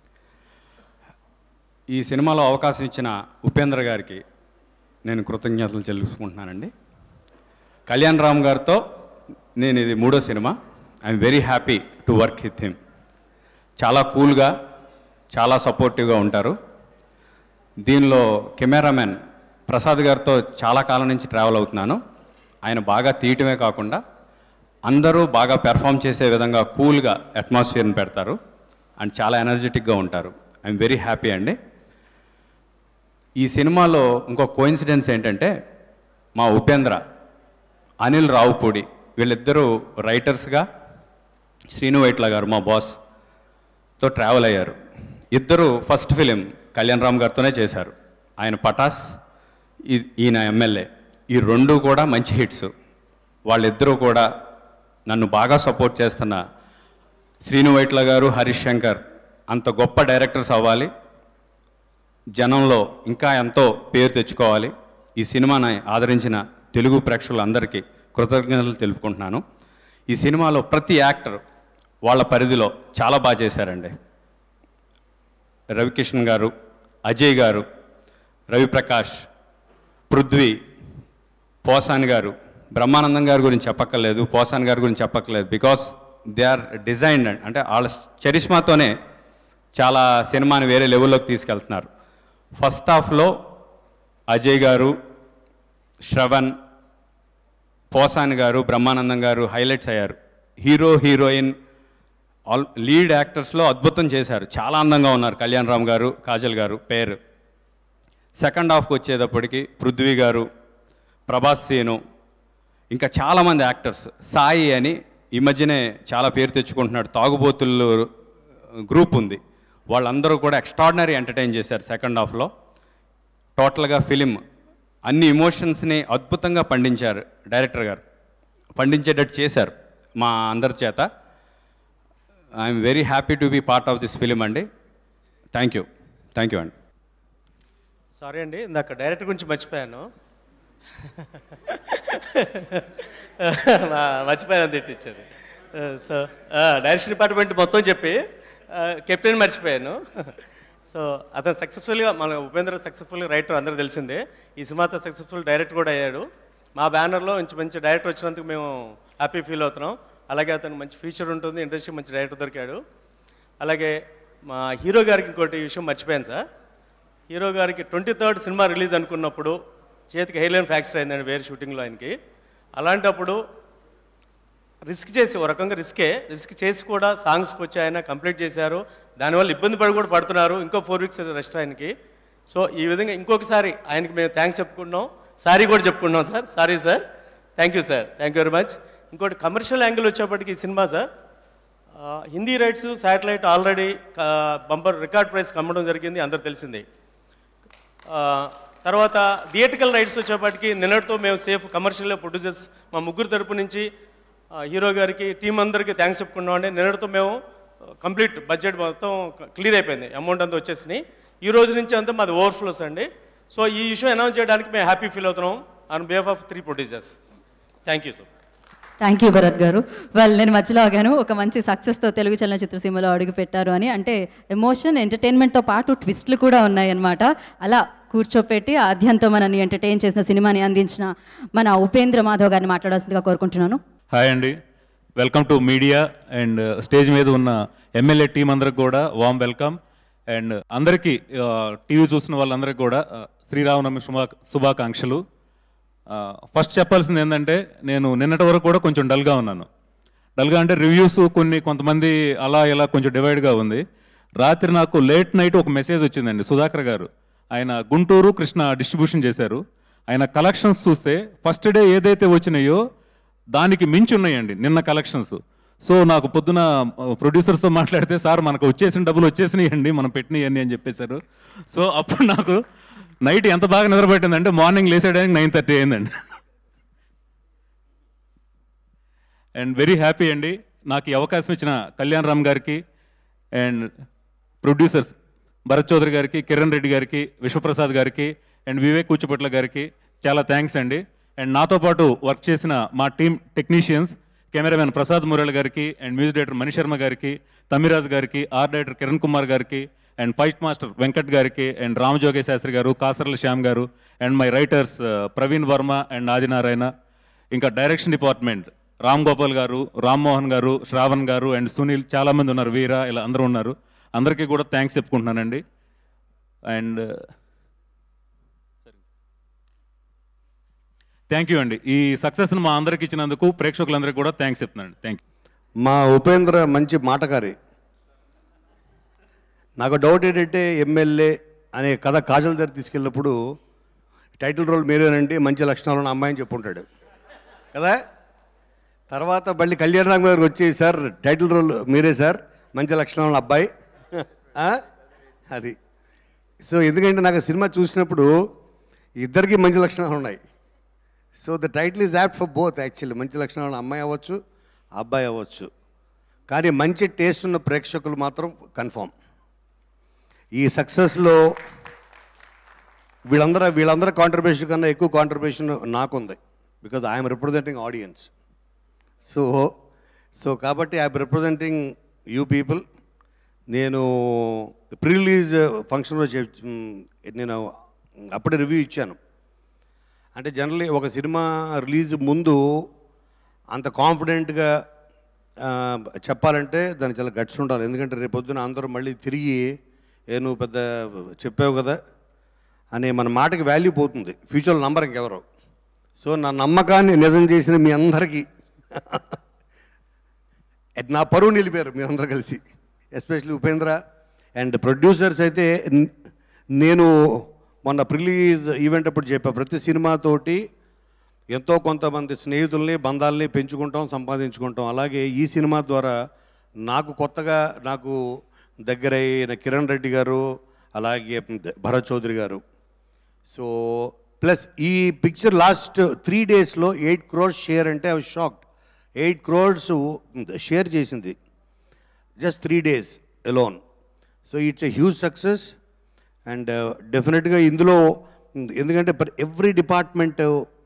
ఈ సినిమాలో అవకాశం ఇచ్చిన ఉపేంద్ర గారికి నేను కృతజ్ఞతలు చెల్లించుకుంటున్నానండి కళ్యాణ్ రామ్ గారితో నేను ఇది మూడో సినిమా I'm very happy to work with him చాలా కూల్గా చాలా సపోర్టివ్గా ఉంటారు దీనిలో కెమెరామెన్ ప్రసాద్ గారితో చాలా కాలం నుంచి ట్రావెల్ అవుతున్నాను ఆయన బాగా తీయటమే కాకుండా అందరూ బాగా పెర్ఫామ్ చేసే విధంగా కూల్గా అట్మాస్ఫియర్ని పెడతారు అండ్ చాలా ఎనర్జెటిక్గా ఉంటారు ఐఎమ్ వెరీ హ్యాపీ అండి ఈ సినిమాలో ఇంకో కోయిన్సిడెన్స్ ఏంటంటే మా ఉపేంద్ర అనిల్ రావుపూడి వీళ్ళిద్దరూ రైటర్స్గా శ్రీను వైట్ల గారు మా బాస్తో ట్రావెల్ అయ్యారు ఇద్దరు ఫస్ట్ ఫిలిం కళ్యాణ్ రామ్ గారితోనే చేశారు ఆయన పటాస్ ఈ- ఈయన ఎమ్మెల్యే ఈ రెండు కూడా మంచి హిట్స్ వాళ్ళిద్దరూ కూడా నన్ను బాగా సపోర్ట్ చేస్తున్న శ్రీను వైట్ల గారు హరీష్ శంకర్ అంత గొప్ప డైరెక్టర్స్ అవ్వాలి జనంలో ఇంకా ఎంతో పేరు తెచ్చుకోవాలి ఈ సినిమాని ఆదరించిన తెలుగు ప్రేక్షకులందరికీ కృతజ్ఞతలు తెలుపుకుంటున్నాను ఈ సినిమాలో ప్రతి యాక్టర్ వాళ్ళ పరిధిలో చాలా బాగా చేశారండి రవికిషన్ గారు అజయ్ గారు రవిప్రకాష్ పృథ్వీ పోసాన్ గారు బ్రహ్మానందం గారి గురించి చెప్పక్కర్లేదు పోసాన్ గారి గురించి చెప్పక్కర్లేదు బికాస్ దే ఆర్ డిజైన్డ్ అంటే వాళ్ళ చరిష్మాతోనే చాలా సినిమాని వేరే లెవెల్లోకి తీసుకెళ్తున్నారు ఫస్ట్ హాఫ్లో అజయ్ గారు శ్రవణ్ పోసాన్ గారు బ్రహ్మానందం గారు హైలైట్స్ అయ్యారు హీరో హీరోయిన్ ఆల్ లీడ్ యాక్టర్స్లో అద్భుతం చేశారు చాలా అందంగా ఉన్నారు కళ్యాణ్ రామ్ గారు కాజల్ గారు పేరు సెకండ్ హాఫ్కి వచ్చేటప్పటికి పృథ్వీ గారు ప్రభాస్ సీను ఇంకా చాలామంది యాక్టర్స్ సాయి అని ఈ మధ్యనే చాలా పేరు తెచ్చుకుంటున్నాడు తాగుబోతులు గ్రూప్ ఉంది వాళ్ళందరూ కూడా ఎక్స్ట్రాడినరీ ఎంటర్టైన్ చేశారు సెకండ్ హాఫ్లో టోటల్గా ఫిలిం అన్ని ఇమోషన్స్ని అద్భుతంగా పండించారు డైరెక్టర్ గారు పండించేటట్టు చేశారు మా అందరి చేత I'm very happy to be part of this film అండి థ్యాంక్ యూ థ్యాంక్ యూ అండి సారీ అండి ఇందాక డైరెక్టర్ గురించి మర్చిపోయాను మా- మర్చిపోయాను తిట్టించారు సో డైరెక్షన్ డిపార్ట్మెంట్ మొత్తం చెప్పి కెప్టెన్ మర్చిపోయాను సో అతను సక్సెస్ఫుల్గా మన ఉపేంద్ర సక్సెస్ఫుల్ రైటర్ అందరూ తెలిసిందే ఈ సినిమాతో సక్సెస్ఫుల్ డైరెక్టర్ కూడా అయ్యాడు మా బ్యానర్లో మంచి మంచి డైరెక్టర్ వచ్చినందుకు మేము హ్యాపీ ఫీల్ అవుతున్నాం అలాగే అతను మంచి ఫ్యూచర్ ఉంటుంది ఇండస్ట్రీ మంచి డైరెక్టర్ దొరికాడు అలాగే మా హీరో గారికి ఇంకోటి విషయం మర్చిపోయాను సార్ హీరో గారికి ట్వంటీ థర్డ్ సినిమా రిలీజ్ అనుకున్నప్పుడు చేతికి హెయిర్లైన్ ఫ్రాక్చర్ అయిందండి వేరే షూటింగ్లో ఆయనకి అలాంటప్పుడు రిస్క్ చేసి ఒక రకంగా రిస్కే రిస్క్ చేసి కూడా సాంగ్స్కి వచ్చి ఆయన కంప్లీట్ చేశారు దానివల్ల ఇబ్బంది పడి కూడా పడుతున్నారు ఇంకో ఫోర్ వీక్స్ రెస్ట్ ఆయనకి సో ఈ విధంగా ఇంకొకసారి ఆయనకి మేము థ్యాంక్స్ చెప్పుకుంటున్నాం సారీ కూడా చెప్పుకుంటున్నాం sir sorry sir thank you sir thank you very much ఇంకోటి కమర్షియల్ యాంగిల్ వచ్చేప్పటికి ఈ సినిమా సార్ ఆ, Hindi rights satellite already bumper record price కమ్మడం జరిగింది అందరు తెలిసిందే ఆ, తర్వాత థియేటికల్ రైట్స్ వచ్చేప్పటికి నిన్నటితో మేము సేఫ్ కమర్షియల్ ప్రొడ్యూసర్స్ మా ముగ్గురు తరపు నుంచి ఆ, హీరో గారికి టీం అందరికీ థ్యాంక్స్ చెప్పుకున్నామండి నిన్నటితో మేము కంప్లీట్ బడ్జెట్ మొత్తం క్లియర్ అయిపోయింది అమౌంట్ అంతా వచ్చేసినాయి ఈ రోజు నుంచి అంతా మాది ఓవర్ఫ్లోస్ అండి సో ఈ విషయం అనౌన్స్ చేయడానికి మేము హ్యాపీ ఫీల్ అవుతున్నాం on behalf of three producers thank you sir thank you Bharat garu వాళ్ళు నేను మధ్యలో ఆగాను ఒక మంచి సక్సెస్తో తెలుగు చలనచిత్ర సీమలో అడుగు పెట్టారు అని అంటే ఎమోషన్ ఎంటర్టైన్మెంట్తో పాటు ట్విస్ట్లు కూడా ఉన్నాయన్నమాట అలా కూర్చోపెట్టి ఆద్యంతో మనల్ని ఎంటర్టైన్ చేసిన సినిమాని అందించిన మన ఉపేంద్ర మాధవ్ గారిని మాట్లాడాల్సిందిగా కోరుకుంటున్నాను హాయ్ అండి welcome to media and stage మీద ఉన్న ఎమ్మెల్యే టీం అందరికి కూడా వామ్ వెల్కమ్ అండ్ అందరికీ టీవీ చూస్తున్న వాళ్ళందరికీ కూడా ఆ, శ్రీరామనవమి శుభా శుభాకాంక్షలు ఫస్ట్ చెప్పాల్సింది ఏంటంటే నేను నిన్నటి వరకు కూడా కొంచెం డల్గా ఉన్నాను డల్గా అంటే రివ్యూస్ కొన్ని కొంతమంది అలా ఇలా కొంచెం డివైడ్గా ఉంది రాత్రి నాకు లేట్ నైట్ ఒక మెసేజ్ వచ్చిందండి సుధాకర్ గారు ఆయన గుంటూరు కృష్ణ డిస్ట్రిబ్యూషన్ చేశారు ఆయన కలెక్షన్స్ చూస్తే ఫస్ట్ డే ఏదైతే వచ్చినాయో దానికి మించి ఉన్నాయండి నిన్న కలెక్షన్స్ సో నాకు పొద్దున ప్రొడ్యూసర్స్తో మాట్లాడితే సార్ మనకు వచ్చేసిన డబ్బులు వచ్చేసినాయండి మనం పెట్టినవన్నీ అని చెప్పేశారు సో అప్పుడు నాకు నైట్ ఎంత బాగా నిద్రపట్టిందంటే మార్నింగ్ లేసేయడానికి నైన్ థర్టీ అయిందండి అండ్ వెరీ హ్యాపీ అండి నాకు ఈ అవకాశం ఇచ్చిన కళ్యాణ్ రామ్ గారికి అండ్ ప్రొడ్యూసర్స్ భరత్ చౌదరి గారికి కిరణ్ రెడ్డి గారికి విశ్వప్రసాద్ గారికి అండ్ వివేక్ కూచిపట్ల గారికి చాలా థ్యాంక్స్ అండి అండ్ నాతో పాటు వర్క్ చేసిన మా team technicians cameraman Prasad Murali గారికి అండ్ మ్యూజిక్ డైరెక్టర్ మణిశర్మ గారికి తమిరాజ్ గారికి ఆర్ట్ డైరెక్టర్ కిరణ్ కుమార్ గారికి అండ్ ఫైట్ మాస్టర్ వెంకట్ గారికి అండ్ రామజోగే శాస్త్రి గారు Kasarla Shyam garu and my writers Praveen Varma and Adinarayana ఇంకా డైరెక్షన్ డిపార్ట్మెంట్ రామ్ గోపాల్ గారు రామ్మోహన్ గారు శ్రావణ్ గారు అండ్ సునీల్ చాలామంది ఉన్నారు వీర ఇలా అందరూ ఉన్నారు అందరికీ కూడా థ్యాంక్స్ చెప్పుకుంటున్నానండి అండ్ థ్యాంక్ యూ అండి ఈ సక్సెస్ని మా అందరికి ఇచ్చినందుకు ప్రేక్షకులందరికీ కూడా థ్యాంక్స్ చెప్తున్నాను థ్యాంక్ యూ మా ఉపేంద్ర మంచి మాటకారి నాకు డౌట్ ఏంటంటే ఎమ్మెల్యే అనే కథ కాజల్ దగ్గర తీసుకెళ్ళినప్పుడు టైటిల్ రోల్ మీరేనండి మంచి లక్షణాలు ఉన్న అమ్మాయిని చెప్పుంటాడు కదా తర్వాత మళ్ళీ కళ్యాణ్ రామ్ గారు వచ్చి సార్ టైటిల్ రోల్ మీరే సార్ మంచి లక్షణం ఉన్న అబ్బాయి ఆ? అది సో ఎందుకంటే నాకు ఆ సినిమా చూసినప్పుడు ఇద్దరికి మంచి లక్షణాలు ఉన్నాయి so the title is apt for both actually మంచి లక్షణాలు ఉన్న అమ్మాయి అవ్వచ్చు అబ్బాయి అవ్వచ్చు కానీ మంచి టేస్ట్ ఉన్న ప్రేక్షకులు మాత్రం కన్ఫామ్ ఈ సక్సెస్లో వీళ్ళందరూ వీళ్ళందరూ కాంట్రిబ్యూషన్ కన్నా ఎక్కువ కాంట్రిబ్యూషన్ నాకుంది because I'm representing audience so so కాబట్టి ఐఎమ్ రిప్రజెంటింగ్ యూ పీపుల్ నేను ప్రీ రిలీజ్ ఫంక్షన్లో చెప్ నేను అప్పుడే రివ్యూ ఇచ్చాను అంటే జనరలీ ఒక సినిమా రిలీజ్ ముందు అంత కాన్ఫిడెంట్గా ఆ, చెప్పాలంటే దానికి చాలా గట్స్ ఉండాలి ఎందుకంటే రేపు పొద్దున అందరూ మళ్ళీ తిరిగి ఏ నువ్వు పెద్ద చెప్పావు కదా అనే మన మాటకి వాల్యూ పోతుంది ఫ్యూచర్లో నంబర్ ఇంకెవరు సో నా నమ్మకాన్ని నిజం చేసిన మీ అందరికీ నా పరువు నిలిపారు మీరందరూ కలిసి ఎస్పెషల్లీ ఉపేంద్ర అండ్ ప్రొడ్యూసర్స్ అయితే న్- నేను మొన్న ప్రిలీజ్ ఈవెంట్ అప్పుడు చెప్పా ప్రతి సినిమాతోటి ఎంతో కొంతమంది స్నేహితుల్ని బంధాలని పెంచుకుంటాం సంపాదించుకుంటాం అలాగే ఈ సినిమా ద్వారా నాకు కొత్తగా నాకు దగ్గరైన కిరణ్ రెడ్డి గారు అలాగే భరత్ చౌదరి గారు సో ప్లస్ ఈ పిక్చర్ లాస్ట్ త్రీ డేస్లో ఎయిట్ క్రోర్స్ షేర్ అంటే అవి షాక్డ్ ఎయిట్ క్రోర్స్ షేర్ చేసింది just three days alone so it's a huge success and డెఫినెట్గా ఇందులో ఎందుకంటే ఎవ్రీ డిపార్ట్మెంట్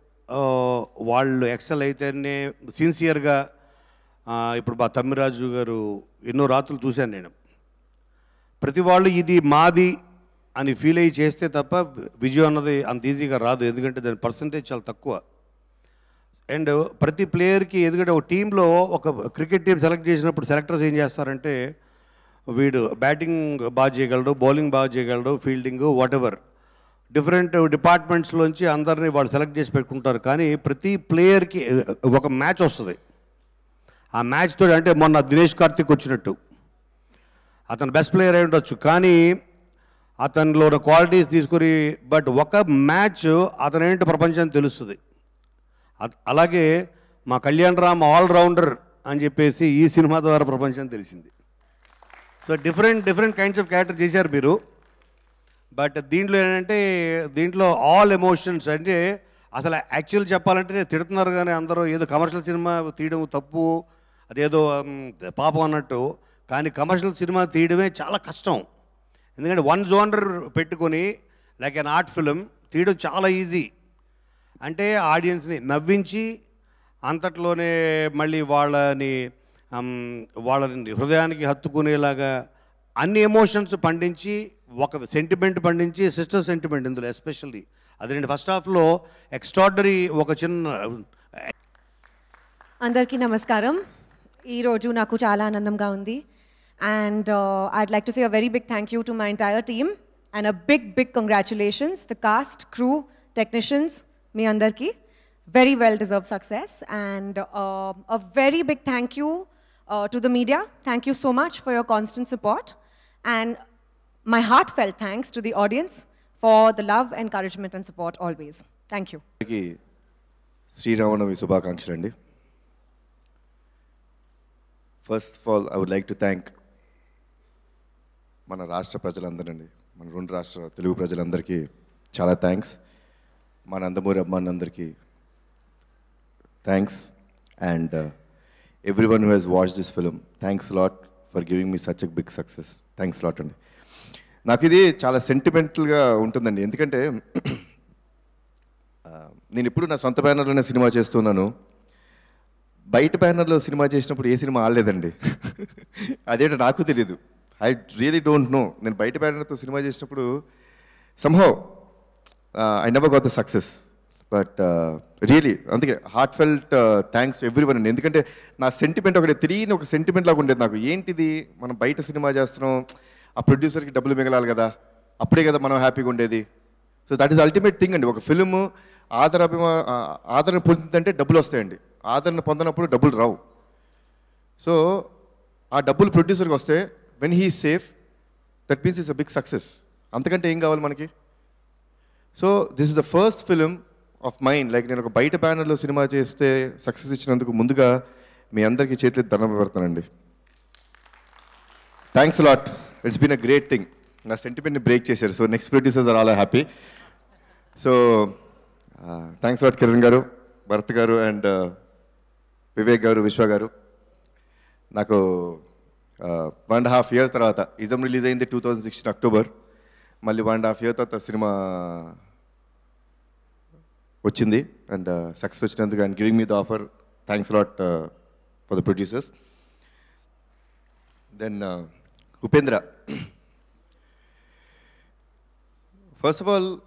వాళ్ళు ఎక్సెల్ అయితేనే సిన్సియర్గా ఇప్పుడు మా తమ్మిరాజు గారు ఎన్నో రాత్రులు చూశాను నేను ప్రతి వాళ్ళు ఇది మాది అని ఫీల్ అయ్యి చేస్తే తప్ప విజయం అన్నది అంత ఈజీగా రాదు ఎందుకంటే దాని పర్సంటేజ్ చాలా తక్కువ అండ్ ప్రతి ప్లేయర్కి ఎందుకంటే ఒక టీంలో ఒక క్రికెట్ టీం సెలెక్ట్ చేసినప్పుడు సెలెక్టర్స్ ఏం చేస్తారంటే వీడు బ్యాటింగ్ బాగా చేయగలడు బౌలింగ్ బాగా చేయగలడు ఫీల్డింగ్ వాట్ ఎవర్ డిఫరెంట్ డిపార్ట్మెంట్స్లోంచి అందరినీ వాళ్ళు సెలెక్ట్ చేసి పెట్టుకుంటారు కానీ ప్రతి ప్లేయర్కి ఒక మ్యాచ్ వస్తుంది ఆ మ్యాచ్ తోటి అంటే మొన్న దినేష్ కార్తిక్ వచ్చినట్టు అతను బెస్ట్ ప్లేయర్ అయి ఉండొచ్చు కానీ అతనిలో ఉన్న క్వాలిటీస్ తీసుకొని బట్ ఒక మ్యాచ్ అతనేంటి ప్రపంచానికి తెలుస్తుంది అ- అలాగే మా కళ్యాణ్ రామ్ ఆల్రౌండర్ అని చెప్పేసి ఈ సినిమా ద్వారా ప్రపంచానికి తెలిసింది so different different kinds of character చేశారు మీరు బట్ దీంట్లో ఏంటంటే దీంట్లో ఆల్ ఎమోషన్స్ అంటే అసలు యాక్చువల్ చెప్పాలంటే తిడుతున్నారు కానీ అందరూ ఏదో కమర్షియల్ సినిమా తీయడం తప్పు అదేదో మ్, పాపం అన్నట్టు కానీ కమర్షియల్ సినిమా తీయడమే చాలా కష్టం ఎందుకంటే వన్ జోనర్ పెట్టుకొని లైక్ అన్ ఆర్ట్ ఫిలిం తీయడం చాలా ఈజీ అంటే ఆడియన్స్ని నవ్వించి అంతట్లోనే మళ్ళీ వాళ్ళని అమ్, వాళ్ళని హృదయానికి హత్తుకునేలాగా అన్ని ఎమోషన్స్ పండించి ఒక సెంటిమెంట్ పండించి సిస్టర్ సెంటిమెంట్ ఇందులో ఎస్పెషల్లీ అదేంటి ఫస్ట్ హాఫ్లో ఎక్స్ట్రాడనరీ ఒక చిన్న అందరికీ నమస్కారం ఈరోజు నాకు చాలా ఆనందంగా ఉంది and I'd like to say a very big thank you to my entire team and a big big congratulations the cast crew technicians మీ అందరికీ very well deserve success and a very big thank you to the media thank you so much for your constant support and my heart full thanks to the audience for the love encouragement and support always thank you అందరికీ శ్రీరామనవమి శుభాకాంక్షలు అండి first of all I would like to thank మన రాష్ట్ర ప్రజలందరండి మన రెండు రాష్ట్ర తెలుగు ప్రజలందరికీ చాలా థ్యాంక్స్ మా నందమూరి అమ్మానందరికీ thanks and everyone who has watch this film thanks lot for giving me such a big success thanks lot అండి నాకు ఇది చాలా సెంటిమెంటల్గా ఉంటుందండి ఎందుకంటే ఆ, నేను ఇప్పుడు నా సొంత బ్యానర్లోనే సినిమా చేస్తున్నాను బయట బ్యానర్లో సినిమా చేసినప్పుడు ఏ సినిమా ఆడలేదండి అదేంటో నాకు తెలియదు ఐ రియలీ డోంట్ నో నేను బయట బ్యానర్తో సినిమా చేసినప్పుడు somehow I never got the success but really అందుకే heartfelt thanks everyone అండి ఎందుకంటే నా సెంటిమెంట్ ఒకటి తెలియని ఒక సెంటిమెంట్ లాగా ఉండేది నాకు ఏంటిది మనం బయట సినిమా చేస్తున్నాం ఆ ప్రొడ్యూసర్కి డబ్బులు మిగలాలి కదా అప్పుడే కదా మనం హ్యాపీగా ఉండేది so that is ultimate thing అండి ఒక ఫిల్మ్ ఆదర అభిమా ఆ, ఆదరణ పొందుతుందంటే డబ్బులు వస్తాయండి ఆదరణ పొందనప్పుడు డబ్బులు రావు సో ఆ డబ్బులు ప్రొడ్యూసర్కి వస్తే when he safe that means is a big success అంతకంటే ఏం కావాలి మనకి so this is the first film of mind like నేను ఒక బయట బ్యానర్లో సినిమా చేస్తే సక్సెస్ ఇచ్చినందుకు ముందుగా మీ అందరికీ చేతులు దండం పెడతానండి thanks lot it's been a great thing నా సెంటిమెంట్ని బ్రేక్ చేశారు so next producers are all happy so thanks lot Kiran garu Bharat garu and Vivek garu Vishwa garu నాకు వన్ అండ్ హాఫ్ ఇయర్స్ తర్వాత ఇజం రిలీజ్ అయింది టూ థౌజండ్ సిక్స్టీన్ అక్టోబర్ మళ్ళీ వన్ అండ్ హాఫ్ ఇయర్ తర్వాత cinema వచ్చింది and success వచ్చినందుకు and giving me the offer thanks lot for the producers then Upendra first of all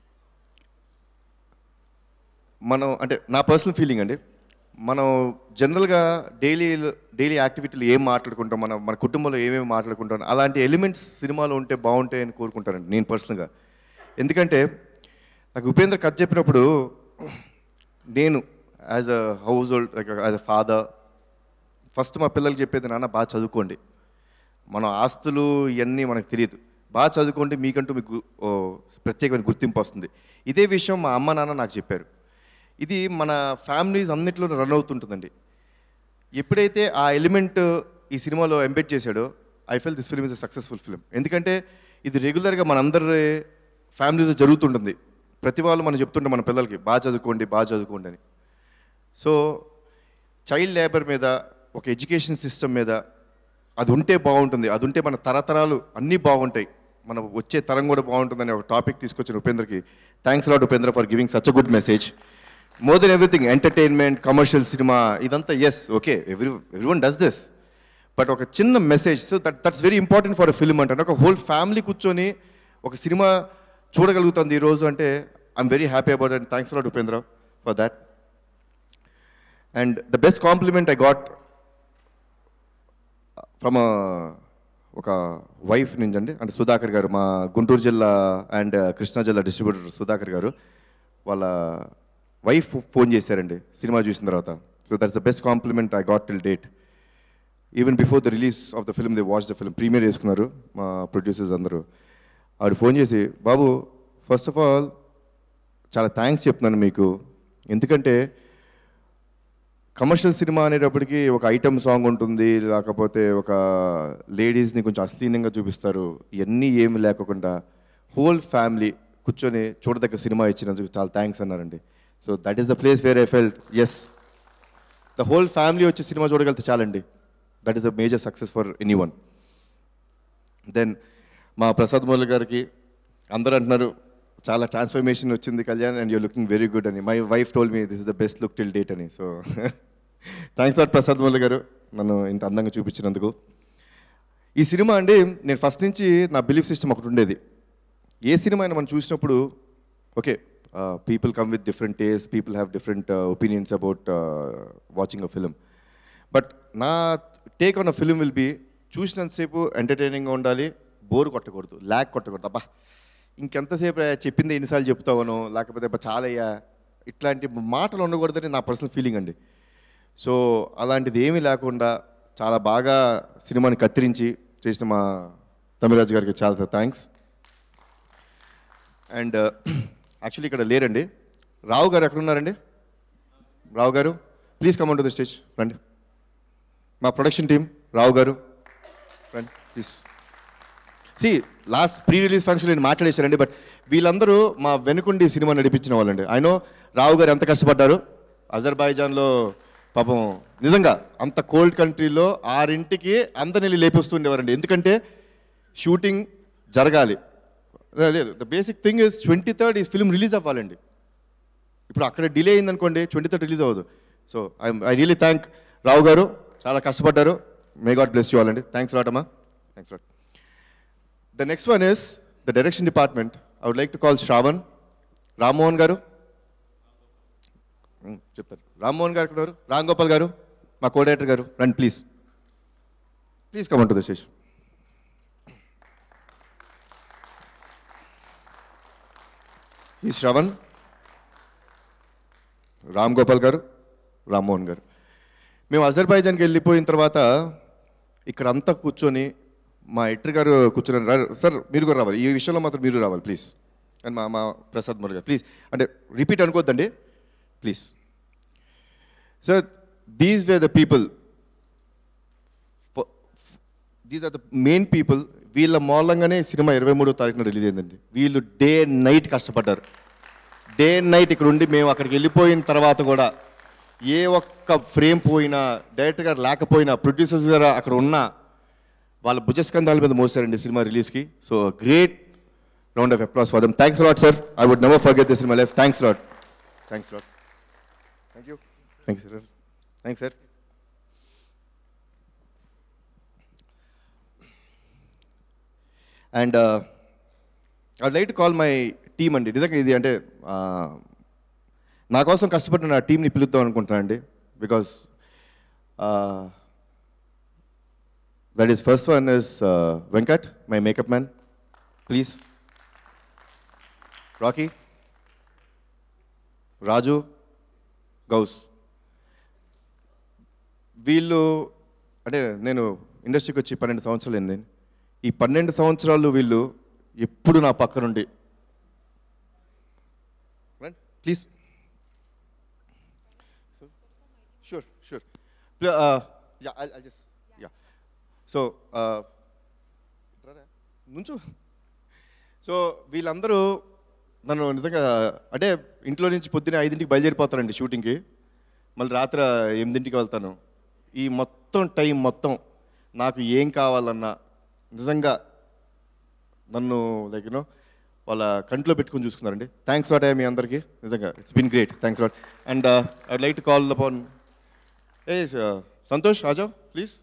మనం అంటే నా personal feeling అండి మనం జనరల్గా డైలీ డైలీ యాక్టివిటీలు ఏం మాట్లాడుకుంటాం మన మన కుటుంబంలో ఏమేమి మాట్లాడుకుంటాం అలాంటి ఎలిమెంట్స్ సినిమాలో ఉంటే బాగుంటాయని కోరుకుంటానండి నేను పర్సనల్గా ఎందుకంటే నాకు ఉపేంద్ర కథ చెప్పినప్పుడు నేను as a household like as a father first మా పిల్లలకి చెప్పేది నాన్న బాగా చదువుకోండి మన ఆస్తులు ఇవన్నీ మనకు తెలియదు బాగా చదువుకోండి మీకంటూ మీకు ఓ, ప్రత్యేకమైన గుర్తింపు వస్తుంది ఇదే విషయం మా అమ్మ నాన్న నాకు చెప్పారు ఇది మన ఫ్యామిలీస్ అన్నింటిలో రన్ అవుతుంటుందండి ఎప్పుడైతే ఆ ఎలిమెంట్ ఈ సినిమాలో ఎంబెడ్ చేశాడో I feel this film is a successful film ఎందుకంటే ఇది రెగ్యులర్గా మనందరి ఫ్యామిలీలో జరుగుతుంటుంది ప్రతి వాళ్ళు మనం చెప్తుంటాం మన పిల్లలకి బాగా చదువుకోండి బాగా చదువుకోండి అని సో చైల్డ్ లేబర్ మీద ఒక ఎడ్యుకేషన్ సిస్టమ్ మీద అది ఉంటే బాగుంటుంది అది ఉంటే మన తరతరాలు అన్నీ బాగుంటాయి మన వచ్చే తరం కూడా బాగుంటుందని ఒక టాపిక్ తీసుకొచ్చిన ఉపేంద్రకి thanks lot Upendra for giving such a good message more then everything entertainment commercial cinema ఇదంతా yes okay every everyone does this but ఒక చిన్న message so that that's very important for a film అంటే ఒక whole family కూర్చొని ఒక cinema చూడగలుగుతుంది ఈరోజు అంటే I'm very happy about and thanks lot Upendra for that and the best compliment I got from ఒక వైఫ్ నుంచి అండి అంటే సుధాకర్ గారు మా గుంటూరు జిల్లా అండ్ కృష్ణా జిల్లా డిస్ట్రిబ్యూటర్ సుధాకర్ గారు వాళ్ళ వైఫ్ ఫోన్ చేశారండి సినిమా చూసిన తర్వాత so that's the best compliment I got till date even before the release of the film they watch the film premiere చేసుకున్నారు మా ప్రొడ్యూసర్స్ అందరూ ఆవిడ ఫోన్ చేసి బాబు ఫస్ట్ ఆఫ్ ఆల్ చాలా థ్యాంక్స్ చెప్తున్నాను మీకు ఎందుకంటే కమర్షియల్ సినిమా అనేటప్పటికి ఒక ఐటమ్ సాంగ్ ఉంటుంది లేకపోతే ఒక లేడీస్ని కొంచెం అశ్లీలంగా చూపిస్తారు ఇవన్నీ ఏమి లేకుండా హోల్ ఫ్యామిలీ కూర్చొని చూడదగ్గ సినిమా ఇచ్చినందుకు చాలా థ్యాంక్స్ అన్నారండి so that is the place where I felt as the whole family వచ్చి సినిమా చూడగలిగితే చాలండి that is the major success for anyone then మా ప్రసాద్ మౌలి గారికి అందరూ అంటున్నారు చాలా ట్రాన్స్ఫర్మేషన్ వచ్చింది Kalyan and your looking very good అని my wife told me this is the best look till date అని so thanks lot Prasad Mouli garu నన్ను ఇంత అందంగా చూపించినందుకు ఈ సినిమా అండి నేను ఫస్ట్ నుంచి నా బిలీఫ్ సిస్టమ్ ఒకటి ఉండేది ఏ సినిమా అయినా మనం చూసినప్పుడు okay people come with different taste people have different opinions about watching a film but నా take on a film will be చూసినంతసేపు ఎంటర్టైనింగ్గా ఉండాలి బోర్ కొట్టకూడదు ల్యాక్ కొట్టకూడదు అబ్బా ఇంకెంతసేపు రా చెప్పింది ఎన్నిసార్లు చెప్తావనో లేకపోతే అబ్బా చాలయ్యా ఇట్లాంటి మాటలు ఉండకూడదని నా పర్సనల్ ఫీలింగ్ అండి సో అలాంటిది ఏమీ లేకుండా చాలా బాగా సినిమాని కత్తిరించి చేసిన మా తమిళరాజు గారికి చాలా థ్యాంక్స్ అండ్ యాక్చువల్లీ ఇక్కడ లేరండి రావు గారు ఎక్కడున్నారండి Rao garu please come to the stage రండి మా ప్రొడక్షన్ టీం రావు గారు రండి please see last pre release function నేను మాట్లాడేశానండి బట్ వీళ్ళందరూ మా వెనుకుండి సినిమా నడిపించిన వాళ్ళండి ఆయన రావు గారు ఎంత కష్టపడ్డారు అజర్బైజాన్లో పాపం నిజంగా అంత కోల్డ్ కంట్రీలో ఆరింటికి అందరిని వెళ్ళి లేపిస్తుండేవారండి ఎందుకంటే షూటింగ్ జరగాలి లేదు the basic thing is twenty third ఈ ఫిల్మ్ రిలీజ్ అవ్వాలండి ఇప్పుడు అక్కడ డిలే అయిందనుకోండి ట్వంటీ థర్డ్ రిలీజ్ అవ్వదు so I I really thank Rao garu చాలా కష్టపడ్డారు మే గాడ్ బ్లెస్ యూ అండి థ్యాంక్స్ లాట్ అమ్మా thanks lot the next one is the direction department I would like to call Shravan Rammohan garu um, చెప్తారు రామ్మోహన్ గారు ఉన్నారు రామ్ గోపాల్ గారు మా కోఆర్డినేటర్ గారు రండి please please come to the station ఈ శ్రవణ్ రామ్ గోపాల్ గారు రామ్మోహన్ గారు మేము అజర్బైజాన్కి వెళ్ళిపోయిన తర్వాత ఇక్కడ అంతా కూర్చొని మా ఎడిటర్ గారు కూర్చొని "రా- సార్ మీరు కూడా రావాలి ఈ విషయంలో మాత్రం మీరు రావాలి ప్లీజ్ అండ్ మా మా ప్రసాద్ మురుగా ప్లీజ్ అంటే రిపీట్ అనుకోవద్దండి please sir these way the people these are the main people వీళ్ళ మూలంగానే సినిమా ఇరవై మూడో తారీఖున రిలీజ్ అయిందండి వీళ్ళు డే నైట్ కష్టపడ్డారు డే నైట్ ఇక్కడ ఉండి మేము అక్కడికి వెళ్ళిపోయిన తర్వాత కూడా ఏ ఒక్క ఫ్రేమ్ పోయినా డైరెక్టర్ గారు లేకపోయినా ప్రొడ్యూసర్స్ గారు అక్కడ ఉన్నా వాళ్ళ భుజస్కంధాల మీద మోసారండి సినిమా రిలీజ్కి so great round of applause for them thanks lot sir I would never forget this in my life thanks lot thanks lot thank you thanks sir thanks sir and I like to call my team అండి నిజంగా ఇది అంటే uh, నా కోసం కష్టపడిన నా టీంని పిలుద్దాం అనుకుంటున్నాను అండి because that is first one is Venkat my makeup man please Rocky Raju Ghouse వీళ్ళు అంటే నేను ఇండస్ట్రీకి వచ్చి పన్నెండు సంవత్సరాలు అయింది ఈ పన్నెండు సంవత్సరాలు వీళ్ళు ఎప్పుడు నా పక్క నుండి please sure sure ya just ya so నుంచు సో వీళ్ళందరూ నన్ను నిజంగా అంటే ఇంట్లో నుంచి పొద్దున్నే ఐదింటికి బయలుదేరిపోతానండి షూటింగ్కి మళ్ళీ రాత్రి ఎనిమిదింటికి వెళ్తాను ఈ మొత్తం టైం మొత్తం నాకు ఏం కావాలన్నా నిజంగా నన్ను లైక్ యూనో వాళ్ళ కంట్లో పెట్టుకొని చూసుకున్నారండి థ్యాంక్స్ లాట్ మీ అందరికీ నిజంగా it's been great thanks lot and I like to call upon a Santosh ఆజావ్ please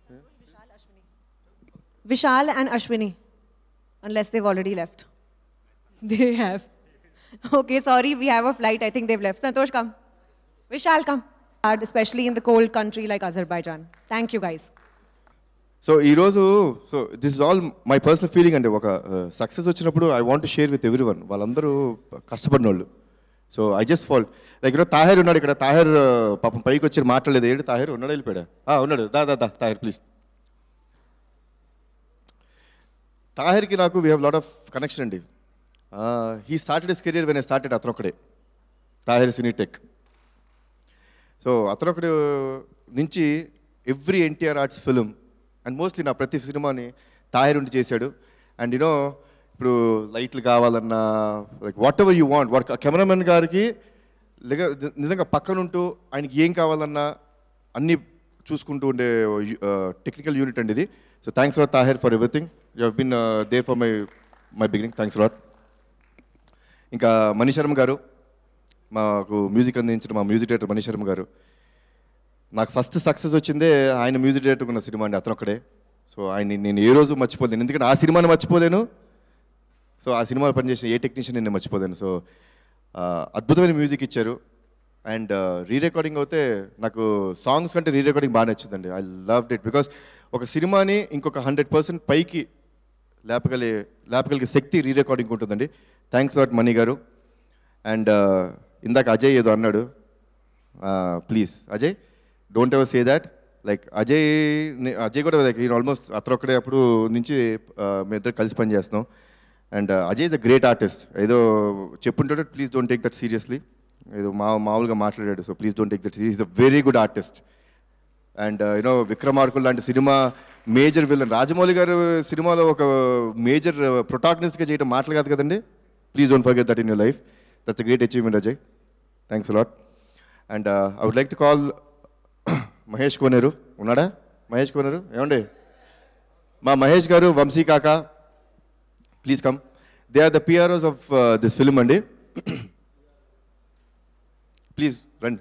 Vishal and Ashwini, unless they've already left. They have. Okay, sorry, we have a flight. I think they've left. Santosh, come. Vishal, come. Hard, Especially in the cold country like Azerbaijan. Thank you, guys. So ఈరోజు so this is all my personal feeling అండి ఒక success వచ్చినప్పుడు I want share with everyone వాళ్ళందరూ కష్టపడిన వాళ్ళు so I just feel like ఈరోజు తాహేర్ ఉన్నాడు ఇక్కడ తాహేర్ పాపం పైకి వచ్చి మాట్లాడలేదు ఏంటి తాహేర్ ఉన్నాడు వెళ్ళిపోయాడా ఆ, ఉన్నాడు దా దా దా తాహేర్ ప్లీజ్ తాహిర్కి నాకు we have lot of connection అండి he started his career when I started అతనొక్కడే తాహిర్ సినీ టెక్ సో అతనొక్కడు నుంచి every NTR arts film and mostly నా ప్రతి సినిమాని తాహిర్ ఉండి చేశాడు అండ్ యూనో ఇప్పుడు లైట్లు కావాలన్నా like whatever you want వాడు కెమెరామెన్ గారికి నిజంగా నిజంగా పక్కనుంటూ ఆయనకి ఏం కావాలన్నా అన్నీ చూసుకుంటూ ఉండే టెక్నికల్ యూనిట్ అండి ఇది so thanks lot Tahir for everything you have been there for my my beginning thanks lot ఇంకా మణి శర్మ గారు మాకు మ్యూజిక్ అందించిన మా మ్యూజిక్ డైరెక్టర్ మణి శర్మ గారు నాకు ఫస్ట్ సక్సెస్ వచ్చిందే ఆయన మ్యూజిక్ డైరెక్టర్ ఉన్న సినిమా అండి అతను ఒక్కడే సో ఆయన నేను ఏ రోజు మర్చిపోలేను ఎందుకంటే ఆ సినిమాని మర్చిపోలేను సో ఆ సినిమాలో పనిచేసిన ఏ టెక్నీషియన్ నేను మర్చిపోలేను సో ఆ, అద్భుతమైన మ్యూజిక్ ఇచ్చారు అండ్ రీ రికార్డింగ్ అయితే నాకు సాంగ్స్ కంటే రీ రికార్డింగ్ బాగా నచ్చిందండి ఐ లవ్ ఇట్ బికాస్ ఒక సినిమాని ఇంకొక హండ్రెడ్ పర్సెంట్ పైకి లేపగలి లేపగలిగే శక్తి రీ రికార్డింగ్ ఉంటుందండి thanks lot Mani garu and ఇందాక అజయ్ ఏదో అన్నాడు please Ajay don't ever say that like Ajay ని- అజయ్ కూడా లైక్ ఆల్మోస్ట్ అతను ఒక్కడే అప్పుడు నుంచి మేము ఇద్దరు కలిసి పనిచేస్తున్నాం and Ajay is a great artist ఏదో చెప్పుంటాడు please don't take that seriously ఏదో మా మామూలుగా మాట్లాడాడు so please don't take that serious is a very good artist and you know విక్రమార్కులు లాంటి సినిమా మేజర్ విలన్ రాజమౌళి గారు సినిమాలో ఒక మేజర్ ప్రొటాగనిస్ట్గా చేయడం మాటలు కాదు కదండి please don't forget that in your life that's a great achievement Ajay thanks lot and I would like to call Mahesh Koneru ఉన్నాడా మహేష్ కోనేరు ఏమండి మా Mahesh garu Vamsi Kaka please come they are the PROs of this film అండి ప్లీజ్ రండి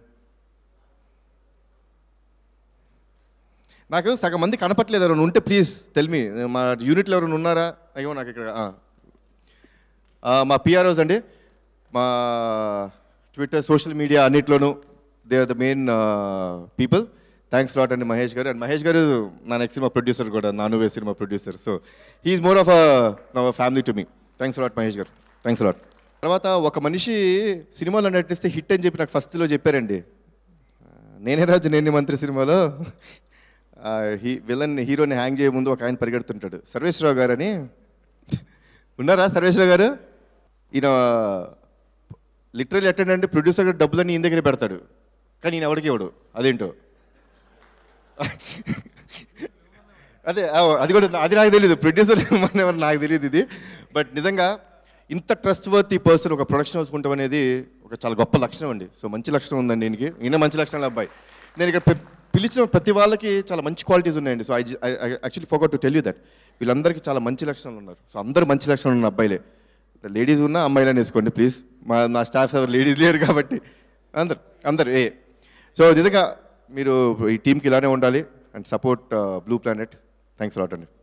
నాకు సగం మంది కనపట్లేదు ఎవరైనా ఉంటే ప్లీజ్ టెల్ మీ మా యూనిట్లో ఎవరైనా ఉన్నారా అయ్యో నాకు ఇక్కడ ఆ. ఆ, మా పిఆర్ఓస్ అండి మా ట్విట్టర్ సోషల్ మీడియా అన్నిట్లోనూ they are the main people thanks lot అండి మహేష్ గారు అండ్ మహేష్ గారు నా నెక్స్ట్ సినిమా ప్రొడ్యూసర్ కూడా నానువే cinema producer so he's more of a family to me thanks lot Mahesh garu thanks lot తర్వాత ఒక మనిషి సినిమాలో నటిస్తే హిట్ అని చెప్పి నాకు ఫస్ట్లో చెప్పారండి నేనే రాజు నేనే మంత్రి సినిమాలో ఆ, హీ విలన్ హీరోని హ్యాంగ్ చేయ ముందు ఒక ఆయన పరిగెడుతుంటాడు సర్వేశ్వరరావు గారు అని ఉన్నారా సర్వేశ్వరరావు గారు ఈయన లిటరల్ అటెండ్ అంటే ప్రొడ్యూసర్ డబ్బులన్నీ ఈయన దగ్గరే పెడతాడు కానీ ఈయన ఎవరికి ఇవ్వడు అదేంటో అదే ఆ, అది కూడా అది నాకు తెలియదు ప్రొడ్యూసర్ మన నాకు తెలియదు ఇది బట్ నిజంగా ఇంత ట్రస్ట్ వర్తీ పర్సన్ ఒక ప్రొడక్షన్ హౌస్ ఉండటం అనేది ఒక చాలా గొప్ప లక్షణం అండి సో మంచి లక్షణం ఉందండి ఈయనకి ఈయన మంచి లక్షణాల అబ్బాయి నేను ఇక్కడ పి- పిలిచిన ప్రతి వాళ్ళకి చాలా మంచి క్వాలిటీస్ ఉన్నాయండి so I actually forgot to tell you that వీళ్ళందరికీ చాలా మంచి లక్షణాలు ఉన్నారు సో అందరూ మంచి లక్షణాలు ఉన్న అబ్బాయిలే లేడీస్ ఉన్నా అమ్మాయిలని వేసుకోండి ప్లీజ్ మా నా స్టాఫ్ ఎవరు లేడీస్ లేరు కాబట్టి అందరు అందరు ఏ సో నిజంగా మీరు ఈ టీంకి ఇలానే ఉండాలి and support Blue Planet thanks lot అండి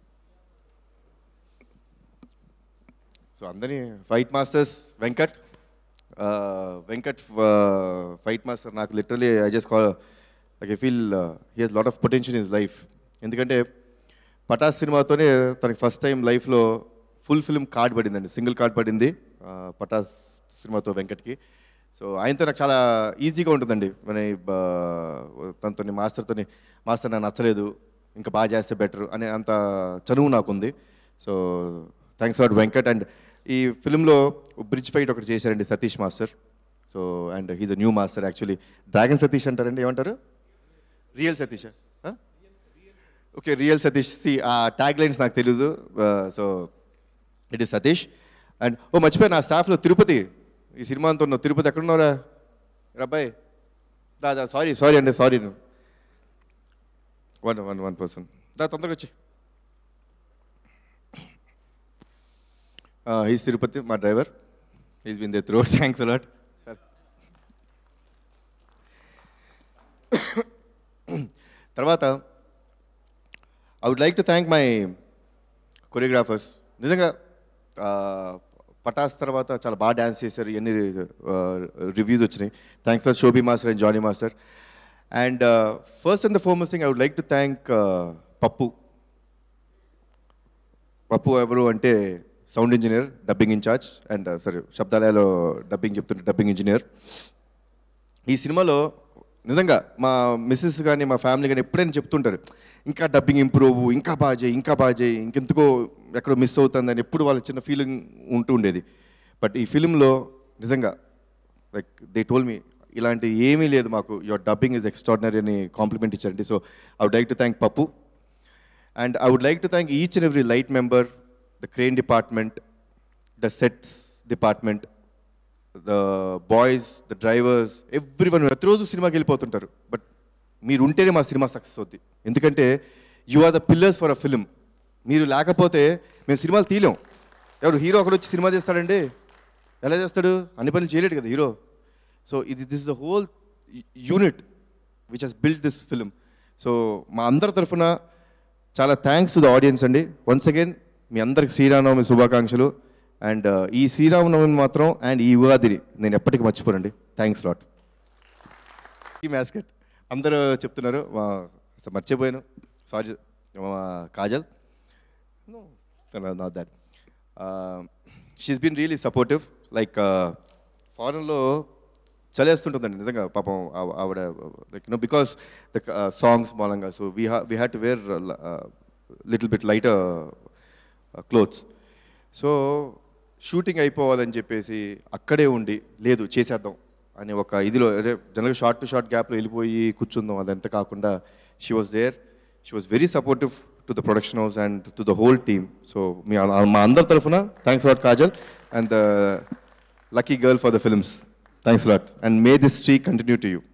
సో అందరి fight masters Venkat Venkat fight master నాకు literally I just call I feel he has lot of potential in life ఎందుకంటే పటాస్ సినిమాతోనే తనకి ఫస్ట్ టైం లైఫ్లో ఫుల్ ఫిల్మ్ కార్డ్ పడిందండి సింగిల్ కార్డ్ పడింది ఆ, పటాస్ సినిమాతో వెంకట్కి సో ఆయనతో నాకు చాలా ఈజీగా ఉంటుందండి మన ఈ బా- తనతో మాస్టర్తో మాస్టర్ నాకు నచ్చలేదు ఇంకా బాగా చేస్తే బెటర్ అనే అంత చనువు నాకుంది so thanks for Venkat and ఈ ఫిల్మ్లో బ్రిడ్జ్ ఫైట్ ఒకటి చేశారండి Satish master so and he's a new master actually dragon Satish అంటారండి ఏమంటారు real Satish okay real Satish సి ఆ ట్యాగ్ లైన్స్ నాకు తెలియదు so it is Satish and ఓ మర్చిపోయి నా స్టాఫ్లో తిరుపతి ఈ సినిమా అంతా ఉన్నావు తిరుపతి ఎక్కడున్నావురా రబ్బాయ్ దాదా సారీ సారీ అండి sorry one one one person దా తొందరగా వచ్చి హీస్ తిరుపతి మా driver he's been there through thanks a lot తర్వాత I would like to thank my choreographers నిజంగా ఆ, పటాస్ తర్వాత చాలా బాగా డ్యాన్స్ చేశారు ఎన్ని రివ్యూస్ వచ్చినాయి thanks for Shobi master and Jani master and first and the foremost thing I would like to thank Pappu Pappu ఎవరు అంటే sound engineer dubbing incharge and సరే శబ్దాలయాలో డబ్బింగ్ చెప్తుంటే డబ్బింగ్ ఇంజనీర్ ఈ సినిమాలో నిజంగా మా మిస్సెస్ కానీ మా ఫ్యామిలీ కానీ ఎప్పుడైనా చెప్తుంటారు ఇంకా డబ్బింగ్ ఇంప్రూవ్ ఇంకా బాగా చేయి ఇంకా బాగా చేయి ఇంకెందుకో ఎక్కడో మిస్ అవుతుందని ఎప్పుడు వాళ్ళ చిన్న ఫీలింగ్ ఉంటూ ఉండేది బట్ ఈ ఫిలింలో నిజంగా లైక్ దే టోల్ మీ ఇలాంటి ఏమీ లేదు మాకు యువర్ డబ్బింగ్ ఇస్ ఎక్స్ట్రాడినరీ అని కాంప్లిమెంట్ ఇచ్చారండి so I would like to thank Pappu and I would like to thank each and every light member the crane department the sets department the boys the drivers every one ప్రతిరోజు సినిమాకి వెళ్ళిపోతుంటారు but మీరు ఉంటేనే మా cinema success అవుద్ది ఎందుకంటే you are the pillars for a film మీరు లేకపోతే మేము సినిమాలు తీయలేం ఎవరు హీరో ఒకడు వచ్చి సినిమా చేస్తాడండి ఎలా చేస్తాడు అన్ని పనులు చేయలేడు కదా హీరో సో ఇది this the whole unit which has build this film so మా అందరి తరఫున చాలా థ్యాంక్స్ టు ద ఆడియన్స్ అండి వన్స్ అగైన్ మీ అందరికి శ్రీరామనవమి శుభాకాంక్షలు అండ్ ఈ శ్రీరామనవమి మాత్రం అండ్ ఈ ఉగాదిని నేను ఎప్పటికీ మర్చిపోనండి థ్యాంక్స్ లాట్ ఈ మ్యాస్కెట్ అందరూ చెప్తున్నారు మా అసలు మర్చిపోయాను సారీ మా Kajal not that she's been really supportive like ఫారెన్లో చలేస్తుంటుందండి నిజంగా పాపం ఆవ- ఆవిడ like no because the songs మూలంగా so we ha we had to wear little bit light clothes so shooting అయిపోవాలని చెప్పేసి అక్కడే ఉండి లేదు చేసేద్దాం అని ఒక ఇదిలో అదే జనరల్గా షార్ట్ టు షార్ట్ గ్యాప్లో వెళ్ళిపోయి కూర్చుందాం అదంతా కాకుండా she was there she was very supportive to the production house and to the whole team so మీ మా అందరి తరఫున thanks lot Kajal and the lucky girl for the films thanks lot and may this streak continue to you